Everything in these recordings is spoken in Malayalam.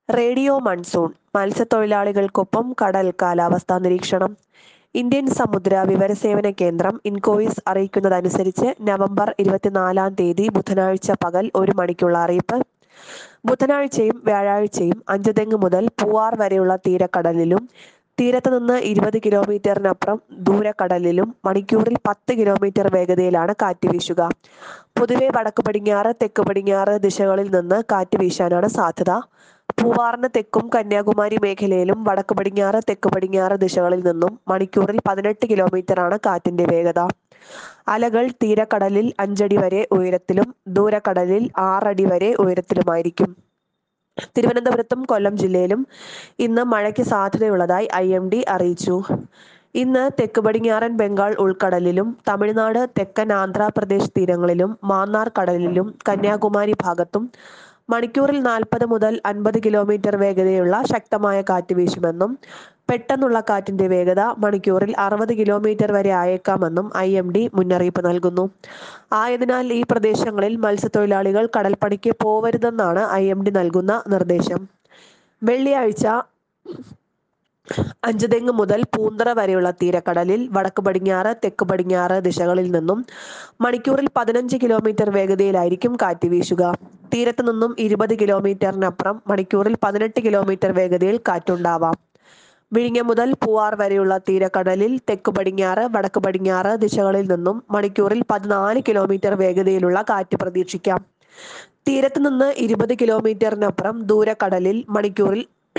റേഡിയോ മൺസൂൺ മത്സ്യത്തൊഴിലാളികൾക്കൊപ്പം കടൽ കാലാവസ്ഥാ നിരീക്ഷണം ഇന്ത്യൻ സമുദ്ര വിവരസേവന കേന്ദ്രം ഇൻകോയിസ് അറിയിക്കുന്നതനുസരിച്ച് നവംബർ ഇരുപത്തിനാലാം തീയതി ബുധനാഴ്ച പകൽ ഒരു മണിക്കുള്ള അറിയിപ്പ് ബുധനാഴ്ചയും വ്യാഴാഴ്ചയും അഞ്ചുതെങ്ങ് മുതൽ പൂവാർ വരെയുള്ള തീരക്കടലിലും തീരത്ത് നിന്ന് ഇരുപത് കിലോമീറ്ററിനപ്പുറം ദൂരക്കടലിലും മണിക്കൂറിൽ പത്ത് കിലോമീറ്റർ വേഗതയിലാണ് കാറ്റ് വീശുക പൊതുവെ വടക്ക് പടിഞ്ഞാറ് തെക്ക് പടിഞ്ഞാറ് ദിശകളിൽ നിന്ന് കാറ്റ് വീശാനാണ് സാധ്യത പൂവാറിന് തെക്കും കന്യാകുമാരി മേഖലയിലും വടക്ക് പടിഞ്ഞാറ് തെക്ക് പടിഞ്ഞാറ് ദിശകളിൽ നിന്നും മണിക്കൂറിൽ പതിനെട്ട് കിലോമീറ്ററാണ് കാറ്റിന്റെ വേഗത അലകൾ തീരക്കടലിൽ അഞ്ചടി വരെ ഉയരത്തിലും ദൂരക്കടലിൽ ആറടി വരെ ഉയരത്തിലുമായിരിക്കും തിരുവനന്തപുരത്തും കൊല്ലം ജില്ലയിലും ഇന്ന് മഴയ്ക്ക് സാധ്യതയുള്ളതായി ഐ എം ഡി അറിയിച്ചു ഇന്ന് തെക്ക് പടിഞ്ഞാറൻ ബംഗാൾ ഉൾക്കടലിലും തമിഴ്നാട് തെക്കൻ ആന്ധ്രാപ്രദേശ് തീരങ്ങളിലും മാന്നാർ കടലിലും കന്യാകുമാരി ഭാഗത്തും മണിക്കൂറിൽ നാൽപ്പത് മുതൽ അൻപത് കിലോമീറ്റർ വേഗതയുള്ള ശക്തമായ കാറ്റ് വീശുമെന്നും പെട്ടെന്നുള്ള കാറ്റിന്റെ വേഗത മണിക്കൂറിൽ അറുപത് കിലോമീറ്റർ വരെ ആയേക്കാമെന്നും ഐ എം ഡി മുന്നറിയിപ്പ് നൽകുന്നു ആയതിനാൽ ഈ പ്രദേശങ്ങളിൽ മത്സ്യത്തൊഴിലാളികൾ കടൽപ്പണിക്ക് പോവരുതെന്നാണ് ഐ എം ഡി നൽകുന്ന നിർദ്ദേശം വെള്ളിയാഴ്ച അഞ്ചുതെങ്ങ് മുതൽ പൂന്തറ വരെയുള്ള തീരക്കടലിൽ വടക്ക് പടിഞ്ഞാറ് തെക്ക് പടിഞ്ഞാറ് ദിശകളിൽ നിന്നും മണിക്കൂറിൽ പതിനഞ്ച് കിലോമീറ്റർ വേഗതയിലായിരിക്കും കാറ്റ് വീശുക തീരത്ത് നിന്നും ഇരുപത് കിലോമീറ്ററിനപ്പുറം മണിക്കൂറിൽ പതിനെട്ട് കിലോമീറ്റർ വേഗതയിൽ കാറ്റുണ്ടാവാം വിഴിഞ്ഞ മുതൽ പൂവാർ വരെയുള്ള തീരക്കടലിൽ തെക്ക് പടിഞ്ഞാറ് വടക്ക് പടിഞ്ഞാറ് ദിശകളിൽ നിന്നും മണിക്കൂറിൽ പതിനാല് കിലോമീറ്റർ വേഗതയിലുള്ള കാറ്റ് പ്രതീക്ഷിക്കാം തീരത്ത് നിന്ന് ഇരുപത് കിലോമീറ്ററിനപ്പുറം ദൂരക്കടലിൽ മണിക്കൂറിൽ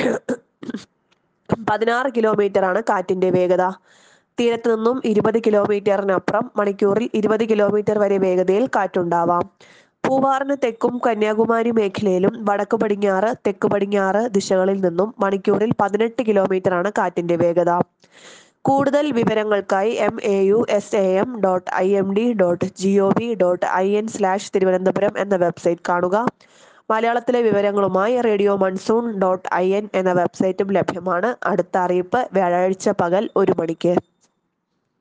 പതിനാറ് കിലോമീറ്ററാണ് കാറ്റിന്റെ വേഗത തീരത്ത് നിന്നും ഇരുപത് കിലോമീറ്ററിനപ്പുറം മണിക്കൂറിൽ ഇരുപത് കിലോമീറ്റർ വരെ വേഗതയിൽ കാറ്റുണ്ടാവാം പൂവാറിന് തെക്കും കന്യാകുമാരി മേഖലയിലും വടക്ക് പടിഞ്ഞാറ് തെക്ക് പടിഞ്ഞാറ് ദിശകളിൽ നിന്നും മണിക്കൂറിൽ പതിനെട്ട് കിലോമീറ്ററാണ് കാറ്റിന്റെ വേഗത കൂടുതൽ വിവരങ്ങൾക്കായി M A U S A M dot I M D dot G O V dot I N slash Thiruvananthapuram എന്ന വെബ്സൈറ്റ് കാണുക മലയാളത്തിലെ വിവരങ്ങളുമായി radio monsoon dot I N എന്ന വെബ്സൈറ്റും ലഭ്യമാണ് അടുത്ത അറിയിപ്പ് വ്യാഴാഴ്ച പകൽ ഒരു മണിക്ക്